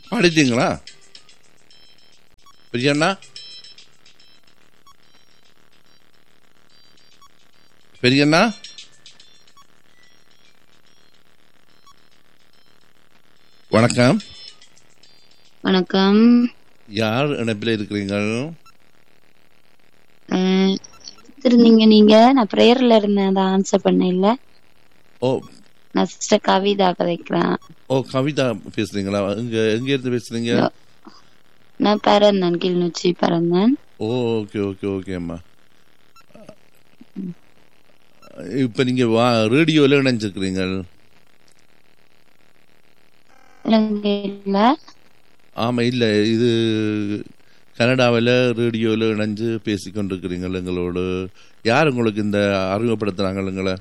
பாடிட்டீங்களா பெரியண்ணா பெரியண்ணா வணக்கம் வணக்கம் யார் இணைப்பில் இருக்கிறீர்கள் அஹ், எடுத்திருந்தீங்க நீங்க நான் பிரேயர்ல இருந்தேன் அதை ஆன்சர் பண்ண இல்ல ஓ நான் சிஸ்டர் கவிதா கதைக்கிறேன் ஓ கவிதா பேசுறீங்களா எங்க எங்க இருந்து பேசுறீங்க நான் பிறந்தேன் கிளிநொச்சி பிறந்தேன் ஓ ஓகே ஓகே ஓகே அம்மா இப்ப நீங்க வா ரேடியோல இணைஞ்சிருக்கிறீங்கள் இலங்கையில ஆமா இல்ல இது கனடாவில் ரேடியோவில் இணைஞ்சு பேசிக்கொண்டிருக்கிறீங்கள் எங்களோடு யார் உங்களுக்கு இந்த அறிமுகப்படுத்துறாங்க எங்களை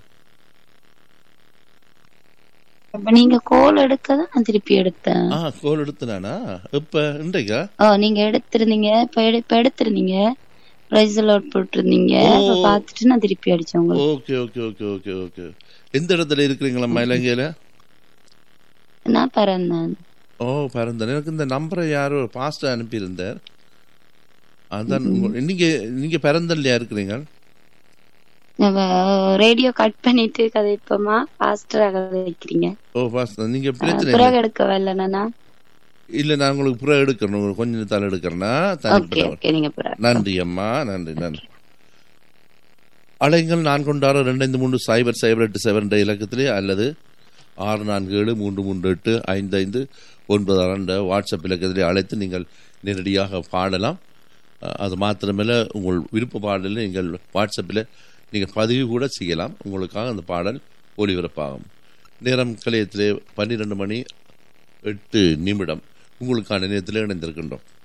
அப்ப நீங்க கோல் எடுக்க தான் நான் திருப்பி எடுத்தேன் ஆ கோல் எடுத்துனானா இப்ப இன்றைக்கா ஓ நீங்க எடுத்திருந்தீங்க இப்ப எடு- இப்ப எடுத்திருந்தீங்க பிரைஸ் லோட் போட்டிருந்தீங்க அப்ப ஓ. பாத்துட்டு நான் திருப்பி அடிச்சேன் உங்களுக்கு okay okay okay okay okay எந்த இடத்துல இருக்கிறீங்களா இலங்கையில நான் பிறந்தேன் ஓ பரந்தன் எனக்கு இந்த நம்பரை யாரோ பாஸ்டர் அனுப்பியிருந்தார் அதான் உங்க- நீங்க நீங்க பிறந்தல்லையா இருக்கிறீங்க ரேடியோ கட் பண்ணிட்டு கதைப்போமா பாஸ்டரா கதைக்கிறீங்க ஓ பாஸ்டர் நீங்க பிரச்சனை பிறகு இல்லை எடுக்க இல்லைன்னா இல்ல நான் உங்களுக்கு புற எடுக்கணும் உங்களுக்கு கொஞ்சம் தலை எடுக்கிறேன்னா ஓகே தனிப்பட்டவர் ஓகே நீங்க பிறகு நன்றி அம்மா நன்றி நன்றி அலைங்கள் நான் கொண்டாட ரெண்டு ஐந்து மூன்று சைபர் சைபர் எட்டு செவன் என்ற இலக்கத்திலே அல்லது ஆறு நான்கு ஏழு மூன்று மூன்று எட்டு ஐந்து ஐந்து ஒன்பது ஆறு என்ற வாட்ஸ்அப் இலக்கத்திலே அழைத்து நீங்கள் நேரடியாக பாடலாம் அஹ், அது மாத்திரமல்ல உங்கள் விருப்ப பாடலில் நீங்கள் வாட்ஸ்அப்பில் நீங்கள் பதிவு கூட செய்யலாம் உங்களுக்காக அந்த பாடல் ஒளிபரப்பாகும் நேரம் கலையத்திலே பன்னிரெண்டு மணி எட்டு நிமிடம் உங்களுக்கான நேரத்தில் இணைந்திருக்கின்றோம்